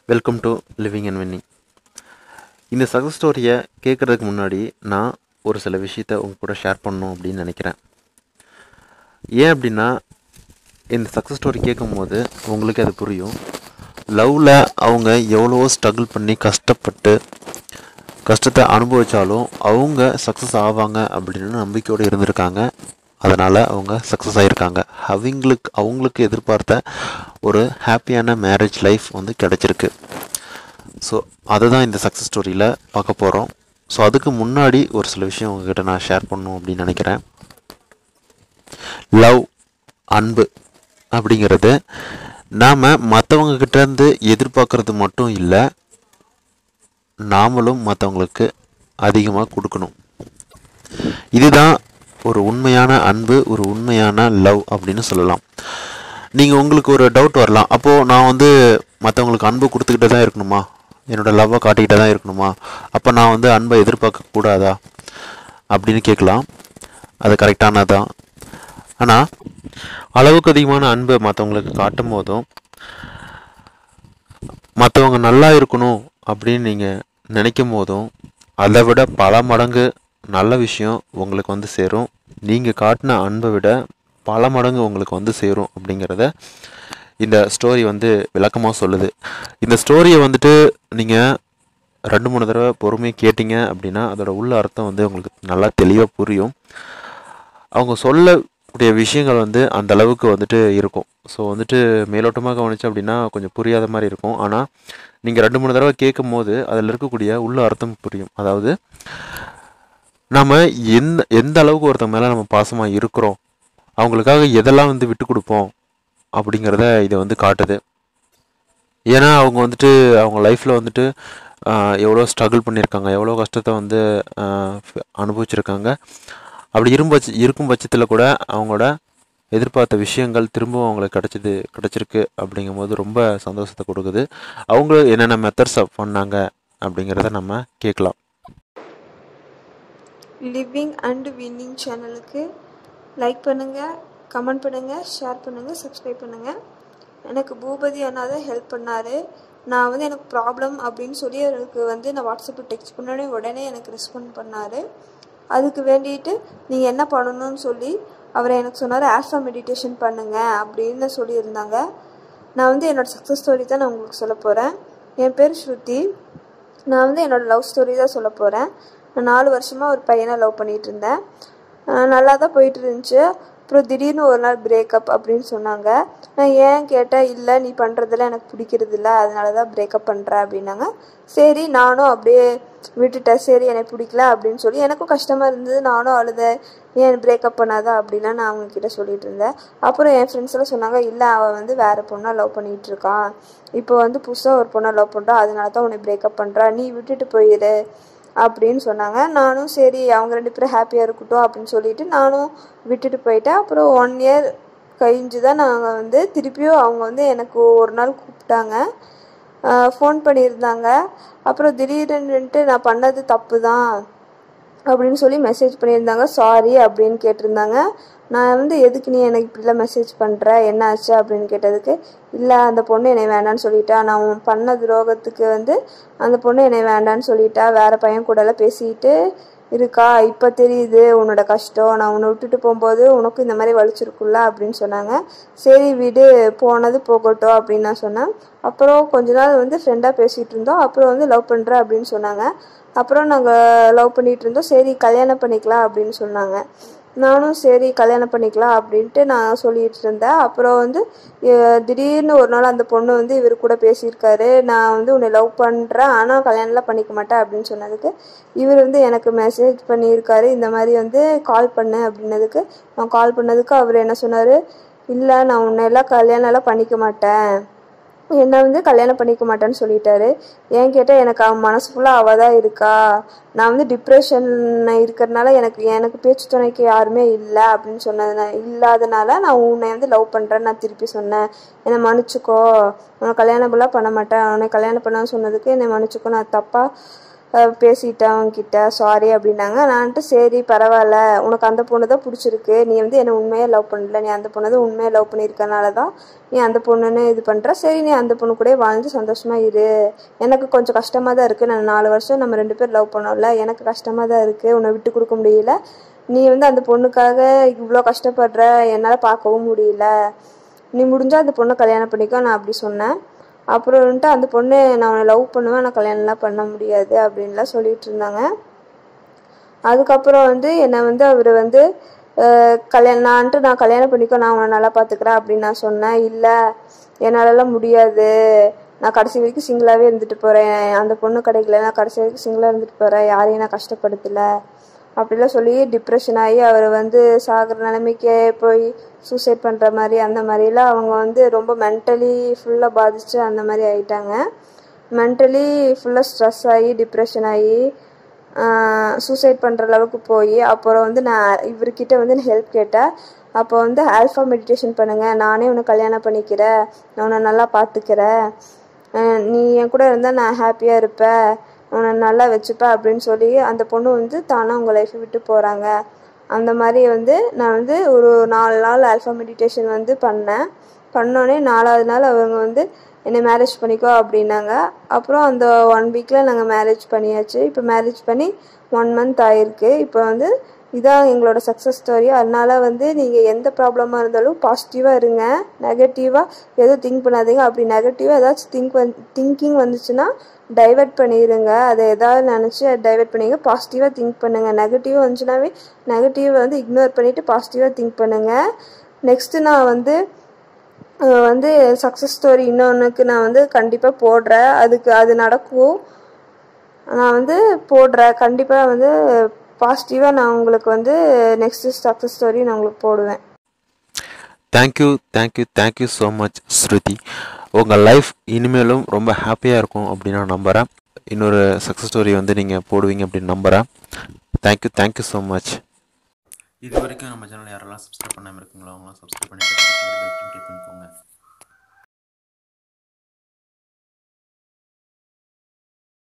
welcome to living and winning இந்த success ஸ்டோரியை கேட்குறதுக்கு முன்னாடி நான் ஒரு சில விஷயத்த உங்க கூட ஷேர் பண்ணணும் அப்படின்னு நினைக்கிறேன் ஏன் அப்படின்னா இந்த சக்ஸஸ் ஸ்டோரி கேட்கும்போது உங்களுக்கு அது புரியும் லவ்வில் அவங்க எவ்வளோ ஸ்ட்ரகிள் பண்ணி கஷ்டப்பட்டு கஷ்டத்தை அனுபவித்தாலும் அவங்க சக்ஸஸ் ஆவாங்க அப்படின்னு நம்பிக்கையோடு இருந்திருக்காங்க அதனால் அவங்க சக்ஸஸ் ஆகியிருக்காங்க அவங்களுக்கு அவங்களுக்கு எதிர்பார்த்த ஒரு ஹாப்பியான மேரேஜ் லைஃப் வந்து கிடச்சிருக்கு ஸோ அதை தான் இந்த சக்ஸஸ் ஸ்டோரியில் பார்க்க போகிறோம் ஸோ அதுக்கு முன்னாடி ஒரு சில விஷயம் உங்ககிட்ட நான் ஷேர் பண்ணணும் அப்படின்னு நினைக்கிறேன் லவ் அன்பு அப்படிங்கிறது நாம் மற்றவங்க கிட்டேருந்து எதிர்பார்க்கறது மட்டும் இல்லை நாமளும் மற்றவங்களுக்கு அதிகமாக கொடுக்கணும் இதுதான் ஒரு உண்மையான அன்பு ஒரு உண்மையான லவ் அப்படின்னு சொல்லலாம் நீங்கள் உங்களுக்கு ஒரு டவுட் வரலாம் அப்போது நான் வந்து மற்றவங்களுக்கு அன்பு கொடுத்துக்கிட்டே தான் இருக்கணுமா என்னோடய லவ்வை காட்டிக்கிட்டே தான் இருக்கணுமா அப்போ நான் வந்து அன்பை எதிர்பார்க்க கூடாதா அப்படின்னு கேட்கலாம் அது கரெக்டானதான் ஆனால் அளவுக்கு அதிகமான அன்பை மற்றவங்களுக்கு காட்டும் போதும் மற்றவங்க நல்லா இருக்கணும் அப்படின்னு நீங்கள் நினைக்கும் போதும் அதை விட பல மடங்கு நல்ல விஷயம் உங்களுக்கு வந்து சேரும் நீங்கள் காட்டின அன்பை விட பல மடங்கு உங்களுக்கு வந்து சேரும் அப்படிங்கிறத இந்த ஸ்டோரி வந்து விளக்கமாக சொல்லுது இந்த ஸ்டோரியை வந்துட்டு நீங்கள் ரெண்டு மூணு தடவை பொறுமையாக கேட்டிங்க அப்படின்னா அதோட உள்ள அர்த்தம் வந்து உங்களுக்கு நல்லா தெளிவாக புரியும் அவங்க சொல்லக்கூடிய விஷயங்கள் வந்து அந்த அளவுக்கு வந்துட்டு இருக்கும் ஸோ வந்துட்டு மேலோட்டமாக கவனிச்சு அப்படின்னா கொஞ்சம் புரியாத மாதிரி இருக்கும் ஆனால் நீங்கள் ரெண்டு மூணு தடவை கேட்கும் போது அதில் இருக்கக்கூடிய உள்ள அர்த்தம் புரியும் அதாவது நம்ம எந்த எந்த அளவுக்கு ஒருத்தங்க மேலே நம்ம பாசமாக இருக்கிறோம் அவங்களுக்காக எதெல்லாம் வந்து விட்டு கொடுப்போம் அப்படிங்கிறத இதை வந்து காட்டுது ஏன்னா அவங்க வந்துட்டு அவங்க லைஃப்பில் வந்துட்டு ஆஹ், எவ்வளோ ஸ்ட்ரகிள் பண்ணியிருக்காங்க எவ்வளோ கஷ்டத்தை வந்து ஆஹ், ஃப- அனுபவிச்சிருக்காங்க அப்படி இருக்கும் பட்ச இருக்கும் பட்சத்தில் கூட அவங்களோட எதிர்பார்த்த விஷயங்கள் திரும்பவும் அவங்களுக்கு கிடச்சிது கிடச்சிருக்கு அப்படிங்கும்போது ரொம்ப சந்தோஷத்தை கொடுக்குது அவங்க என்னென்ன மெத்தட்ஸ் பண்ணாங்க அப்படிங்கிறத நம்ம கேட்கலாம் லிவிங் அண்ட் வின்னிங் சேனலுக்கு லைக் பண்ணுங்கள் கமெண்ட் பண்ணுங்கள் ஷேர் பண்ணுங்கள் சப்ஸ்கிரைப் பண்ணுங்கள் எனக்கு பூபதி அண்ணா தான் ஹெல்ப் பண்ணார் நான் வந்து எனக்கு ப்ராப்ளம் அப்படின்னு சொல்லி அவருக்கு வந்து நான் வாட்ஸ்அப்பில் டெக்ஸ்ட் பண்ணோடனே உடனே எனக்கு ரெஸ்பாண்ட் பண்ணார் அதுக்கு வேண்டிட்டு நீங்கள் என்ன பண்ணணும்னு சொல்லி அவர் எனக்கு சொன்னார் ஆல்ஃபா மெடிடேஷன் பண்ணுங்கள் அப்படின்னு சொல்லியிருந்தாங்க நான் வந்து என்னோடய சக்ஸஸ் ஸ்டோரி தான் நான் உங்களுக்கு சொல்ல போகிறேன் என் பேர் ஸ்ருதி நான் வந்து என்னோடய லவ் ஸ்டோரி தான் சொல்ல போகிறேன் நான் நாலு வருஷமாக ஒரு பையனை லவ் பண்ணிகிட்டு இருந்தேன் அஹ் நல்லா தான் போயிட்டு இருந்துச்சு அப்புறம் திடீர்னு ஒரு நாள் பிரேக்கப் அப்படின்னு சொன்னாங்க நான் ஏன் கேட்டேன் இல்லை நீ பண்ணுறதெல்லாம் எனக்கு பிடிக்கிறது இல்லை அதனால தான் பிரேக்கப் பண்ணுற அப்படின்னாங்க சரி நானும் அப்படியே விட்டுட்டேன் சரி எனக்கு பிடிக்கல அப்படின்னு சொல்லி எனக்கும் கஷ்டமாக இருந்தது நானும் அழுதேன் ஏன் பிரேக்கப் பண்ணாதா அப்படிலாம் நான் அவங்க கிட்ட சொல்லிட்டு இருந்தேன் அப்புறம் என் ஃப்ரெண்ட்ஸ் எல்லாம் சொன்னாங்க இல்லை அவன் வந்து வேற பொண்ணை லவ் பண்ணிட்டு இருக்கான் இப்போ வந்து புதுசாக ஒரு பொண்ணை லவ் பண்ணுறான் அதனால தான் உன்னை பிரேக்கப் பண்ணுறா நீ விட்டுட்டு போயிடு அப்படின்னு சொன்னாங்க நானும் சரி அவங்க ரெண்டு பேரும் ஹாப்பியாக இருக்கட்டும் அப்படின்னு சொல்லிட்டு நானும் விட்டுட்டு போயிட்டேன் அப்புறம் ஒன் இயர் கழிஞ்சு தான் நாங்கள் வந்து திருப்பியும் அவங்க வந்து எனக்கு ஒரு நாள் கூப்பிட்டாங்க ஃபோன் பண்ணியிருந்தாங்க அப்புறம் திடீர்னுட்டு நான் பண்ணது தப்பு தான் அப்படின்னு சொல்லி மெசேஜ் பண்ணியிருந்தாங்க சாரி அப்படின்னு கேட்டிருந்தாங்க நான் வந்து எதுக்கு நீ எனக்கு இப்படிலாம் மெசேஜ் பண்ணுற என்ன ஆச்சு அப்படின்னு கேட்டதுக்கு இல்லை அந்த பொண்ணு என்னை வேண்டான்னு சொல்லிட்டா நான் உன் பண்ண துரோகத்துக்கு வந்து அந்த பொண்ணு என்னை வேண்டான்னு சொல்லிட்டா வேற பையன் கூடலாம் பேசிட்டு இருக்கா இப்போ தெரியுது உன்னோட கஷ்டம் நான் உன்னை விட்டுட்டு போகும்போது உனக்கும் இந்த மாதிரி வலிச்சிருக்குல்ல அப்படின்னு சொன்னாங்க சரி விடு போனது போகட்டும் அப்படின்னு நான் சொன்னேன் அப்புறம் கொஞ்ச நாள் வந்து ஃப்ரெண்டாக பேசிகிட்டு இருந்தோம் அப்புறம் வந்து லவ் பண்ணுறேன் அப்படின்னு சொன்னாங்க அப்புறம் நாங்கள் லவ் பண்ணிட்டு இருந்தோம் சரி கல்யாணம் பண்ணிக்கலாம் அப்படின்னு சொன்னாங்க நானும் சரி கல்யாணம் பண்ணிக்கலாம் அப்படின்ட்டு நான் சொல்லிட்டு இருந்தேன் அப்புறம் வந்து அஹ், திடீர்னு ஒரு நாள் அந்த பொண்ணு வந்து இவர் கூட பேசியிருக்காரு நான் வந்து உன்னை லவ் பண்ணுறேன் ஆனால் கல்யாணம்லாம் பண்ணிக்க மாட்டேன் அப்படின்னு சொன்னதுக்கு இவர் வந்து எனக்கு மெசேஜ் பண்ணியிருக்காரு இந்த மாதிரி வந்து கால் பண்ணு அப்படின்னதுக்கு நான் கால் பண்ணதுக்கு அவர் என்ன சொன்னார் இல்லை நான் உன்னை எல்லாம் கல்யாணம் எல்லாம் பண்ணிக்க மாட்டேன் என்னை வந்து கல்யாணம் பண்ணிக்க மாட்டேன்னு சொல்லிட்டாரு ஏன் கேட்டால் எனக்கு அவன் மனசு ஃபுல்லாக அவள் தான் இருக்கா நான் வந்து டிப்ரெஷன் இருக்கிறதுனால எனக்கு எனக்கு பேச்சு துணைக்கு யாருமே இல்லை அப்படின்னு சொன்னதுனால இல்லாதனால நான் உன்னை வந்து லவ் பண்ணுறேன்னு நான் திருப்பி சொன்னேன் என்னை மன்னிச்சுக்கோ உன்னை கல்யாணம்லாம் பண்ண மாட்டேன் உன்னை கல்யாணம் பண்ண சொன்னதுக்கு என்னை மன்னிச்சுக்கோ நான் தப்பாக அஹ், பேசிட்டேன் அவன்கிட்ட சாரி அப்படின்னாங்க நான்ட்டு சரி பரவாயில்ல உனக்கு அந்த பொண்ணு தான் பிடிச்சிருக்கு நீ வந்து என்னை உண்மையாக லவ் பண்ணல நீ அந்த பொண்ணை தான் உண்மையாக லவ் பண்ணியிருக்கனால தான் நீ அந்த பொண்ணுன்னு இது பண்ணுற சரி நீ அந்த பொண்ணு கூட வாழ்ந்து சந்தோஷமாக இரு எனக்கு கொஞ்சம் கஷ்டமாக தான் இருக்குது நான் நாலு வருஷம் நம்ம ரெண்டு பேர் லவ் பண்ணோம்ல எனக்கு கஷ்டமாக தான் இருக்குது உன்னை விட்டு கொடுக்க முடியல நீ வந்து அந்த பொண்ணுக்காக இவ்வளோ கஷ்டப்படுற என்னால் பார்க்கவும் முடியல நீ முடிஞ்சால் அந்த பொண்ணை கல்யாணம் பண்ணிக்கோ நான் அப்படி சொன்னேன் அப்புறம் வந்துட்டு அந்த பொண்ணு நான் உன்னை லவ் பண்ணுவேன் நான் கல்யாணம்லாம் பண்ண முடியாது அப்படின்லாம் சொல்லிட்டு இருந்தாங்க அதுக்கப்புறம் வந்து என்னை வந்து அவர் வந்து அஹ், கல்யாணம் நான்ட்டு நான் கல்யாணம் பண்ணிக்கோ நான் உன்னை நல்லா பார்த்துக்கிறேன் அப்படின்னு நான் சொன்னேன் இல்லை என்னாலலாம் முடியாது நான் கடைசி வரைக்கும் சிங்கிளாகவே இருந்துட்டு போகிறேன் அந்த பொண்ணு கிடைக்கல நான் கடைசி வரைக்கும் சிங்கிளாக இருந்துட்டு போகிறேன் யாரையும் நான் கஷ்டப்படுத்தலை அப்படிலாம் சொல்லி டிப்ரெஷன் ஆகி அவர் வந்து சாகிற நிலைமைக்கே போய் சூசைட் பண்ணுற மாதிரி அந்த மாதிரிலாம் அவங்க வந்து ரொம்ப மென்டலி ஃபுல்லாக பாதிச்சு அந்த மாதிரி ஆயிட்டாங்க மென்டலி ஃபுல்லாக ஸ்ட்ரெஸ் ஆகி டிப்ரெஷன் ஆகி சூசைட் பண்ணுற அளவுக்கு போய் அப்புறம் வந்து நான் இவர்கிட்ட வந்து ஹெல்ப் கேட்டேன் அப்போ வந்து ஆல்ஃபா மெடிடேஷன் பண்ணுங்கள் நானே உன்னை கல்யாணம் பண்ணிக்கிறேன் நான் உன்னை நல்லா பார்த்துக்கிறேன் அஹ் நீ என் கூட இருந்தால் நான் ஹாப்பியாக இருப்பேன் உன்னை நல்லா வச்சுப்பேன் அப்படின்னு சொல்லி அந்த பொண்ணு வந்து தானாக உங்கள் லைஃப்பை விட்டு போகிறாங்க அந்த மாதிரி வந்து நான் வந்து ஒரு நாலு நாள் ஆல்ஃபா மெடிடேஷன் வந்து பண்ணேன் பண்ணோடனே நாலாவது நாள் அவங்க வந்து என்னை மேரேஜ் பண்ணிக்கோ அப்படின்னாங்க அப்புறம் அந்த ஒன் வீக்கில் நாங்கள் மேரேஜ் பண்ணியாச்சு இப்போ மேரேஜ் பண்ணி ஒன் மந்த் ஆயிருக்கு இப்போ வந்து இதான் எங்களோட சக்ஸஸ் ஸ்டோரி அதனால வந்து நீங்கள் எந்த ப்ராப்ளமாக இருந்தாலும் பாசிட்டிவாக இருங்க நெகட்டிவாக எதுவும் திங்க் பண்ணாதீங்க அப்படி நெகட்டிவாக ஏதாச்சும் திங்க் வந் திங்கிங் வந்துச்சுன்னா டைவர்ட் பண்ணிடுங்க அதை ஏதாவது நினச்சி டைவர்ட் பண்ணிங்க பாசிட்டிவாக திங்க் பண்ணுங்கள் நெகட்டிவாக வந்துச்சுனாவே நெகட்டிவை வந்து இக்னோர் பண்ணிவிட்டு பாசிட்டிவாக திங்க் பண்ணுங்கள் நெக்ஸ்ட்டு நான் வந்து அஹ் வந்து சக்ஸஸ் ஸ்டோரி இன்னொன்றுக்கு நான் வந்து கண்டிப்பாக போடுறேன் அதுக்கு அது நடக்கும் நான் வந்து போடுறேன் கண்டிப்பாக வந்து பாசிட்டிவாக நான் உங்களுக்கு வந்து நெக்ஸ்ட்டு சக்ஸஸ் ஸ்டோரி நான் உங்களுக்கு போடுவேன் thank you thank you thank you so much Shruti உங்கள் லைஃப் இனிமேலும் ரொம்ப ஹாப்பியாக இருக்கும் அப்படின்னு நான் நம்புகிறேன் இன்னொரு சக்ஸஸ் ஸ்டோரி வந்து நீங்கள் போடுவீங்க அப்படின்னு நம்புகிறேன் தேங்க்யூ தேங்க்யூ ஸோ மச் இது வரைக்கும் நம்ம சேனல் யாரெல்லாம் சப்ஸ்கிரைப் பண்ணாமல் இருக்குங்களோ அவங்களாம் சப்ஸ்கிரைப் பண்ணிட்டு